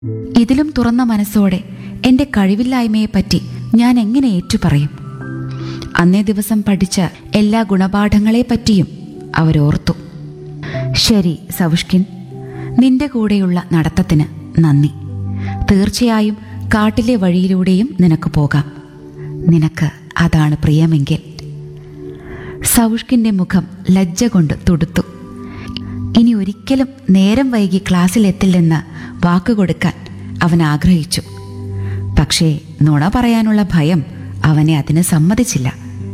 ഇതിലും തുറന്ന മനസ്സോടെ എന്റെ കഴിവില്ലായ്മയെപ്പറ്റി ഞാൻ എങ്ങനെ ഏറ്റുപറയും അന്നേ ദിവസം പഠിച്ച എല്ലാ ഗുണപാഠങ്ങളെപ്പറ്റിയും അവരോർത്തു ശരി സവുഷ്കിൻ നിന്റെ കൂടെയുള്ള നടത്തത്തിന് നന്ദി തീർച്ചയായും കാട്ടിലെ വഴിയിലൂടെയും നിനക്ക് പോകാം നിനക്ക് അതാണ് പ്രിയമെങ്കിൽ സൗഷ്കിന്റെ മുഖം ലജ്ജ കൊണ്ട് തുടുത്തു ഇനി ഒരിക്കലും നേരം വൈകി ക്ലാസ്സിലെത്തില്ലെന്ന് വാക്കുകൊടുക്കാൻ അവൻ ആഗ്രഹിച്ചു പക്ഷേ നുണ പറയാനുള്ള ഭയം അവനെ അതിന് സമ്മതിച്ചില്ല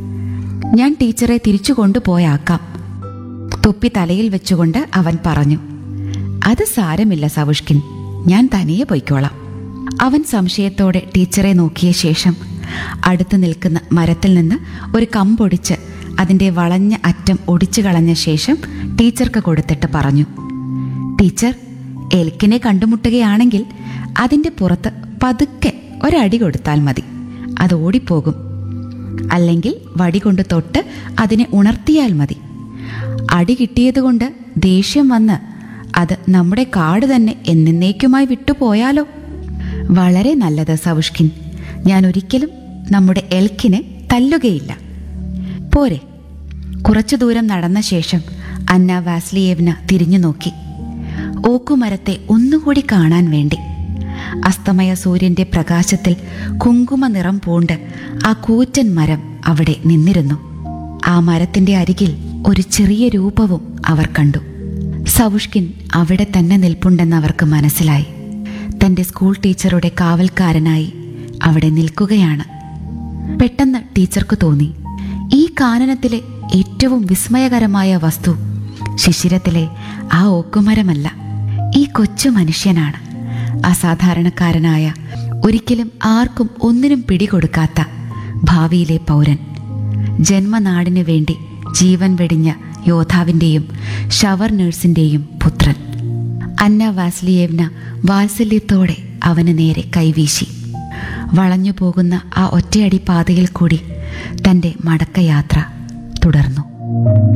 ഞാൻ ടീച്ചറെ തിരിച്ചു കൊണ്ടുപോയാക്കാം തൊപ്പി തലയിൽ വെച്ചുകൊണ്ട് അവൻ പറഞ്ഞു അത് സാരമില്ല സവുഷ്കിൻ ഞാൻ തനിയെ പൊയ്ക്കോളാം അവൻ സംശയത്തോടെ ടീച്ചറെ നോക്കിയ ശേഷം അടുത്ത് നിൽക്കുന്ന മരത്തിൽ നിന്ന് ഒരു കമ്പൊടിച്ച് അതിൻ്റെ വളഞ്ഞ അറ്റം ഒടിച്ചു കളഞ്ഞ ശേഷം ടീച്ചർക്ക് കൊടുത്തിട്ട് പറഞ്ഞു ടീച്ചർ എൽക്കിനെ കണ്ടുമുട്ടുകയാണെങ്കിൽ അതിൻ്റെ പുറത്ത് പതുക്കെ ഒരടി കൊടുത്താൽ മതി അത് ഓടിപ്പോകും അല്ലെങ്കിൽ വടി കൊണ്ട് തൊട്ട് അതിനെ ഉണർത്തിയാൽ മതി അടി കിട്ടിയതുകൊണ്ട് ദേഷ്യം വന്ന് അത് നമ്മുടെ കാട് തന്നെ എന്നേക്കുമായി വിട്ടുപോയാലോ വളരെ നല്ലത് സവുഷ്കിൻ ഞാൻ ഒരിക്കലും നമ്മുടെ എൽക്കിനെ തല്ലുകയില്ല പോരെ കുറച്ചു ദൂരം നടന്ന ശേഷം അന്ന വാസ്ലിയേവ്ന തിരിഞ്ഞു നോക്കി ഓക്കുമരത്തെ ഒന്നുകൂടി കാണാൻ വേണ്ടി അസ്തമയ സൂര്യന്റെ പ്രകാശത്തിൽ കുങ്കുമ നിറം പൂണ്ട് ആ കൂറ്റൻ മരം അവിടെ നിന്നിരുന്നു ആ മരത്തിന്റെ അരികിൽ ഒരു ചെറിയ രൂപവും അവർ കണ്ടു സവുഷ്കിൻ അവിടെ തന്നെ നിൽപ്പുണ്ടെന്ന് അവർക്ക് മനസ്സിലായി തന്റെ സ്കൂൾ ടീച്ചറുടെ കാവൽക്കാരനായി അവിടെ നിൽക്കുകയാണ് പെട്ടെന്ന് ടീച്ചർക്ക് തോന്നി ഈ കാനനത്തിലെ ഏറ്റവും വിസ്മയകരമായ വസ്തു ശിശിരത്തിലെ ആ ഓക്കുമരമല്ല ഈ കൊച്ചു മനുഷ്യനാണ് അസാധാരണക്കാരനായ ഒരിക്കലും ആർക്കും ഒന്നിനും പിടികൊടുക്കാത്ത ഭാവിയിലെ പൗരൻ ജന്മനാടിനു വേണ്ടി ജീവൻ വെടിഞ്ഞ യോദ്ധാവിൻ്റെയും ഷവർ നഴ്സിൻ്റെയും പുത്രൻ അന്ന വാസ്ലിയേവ്ന വാത്സല്യത്തോടെ അവന് നേരെ കൈവീശി വളഞ്ഞു പോകുന്ന ആ ഒറ്റയടി പാതയിൽ കൂടി തൻ്റെ മടക്കയാത്ര തുടർന്നു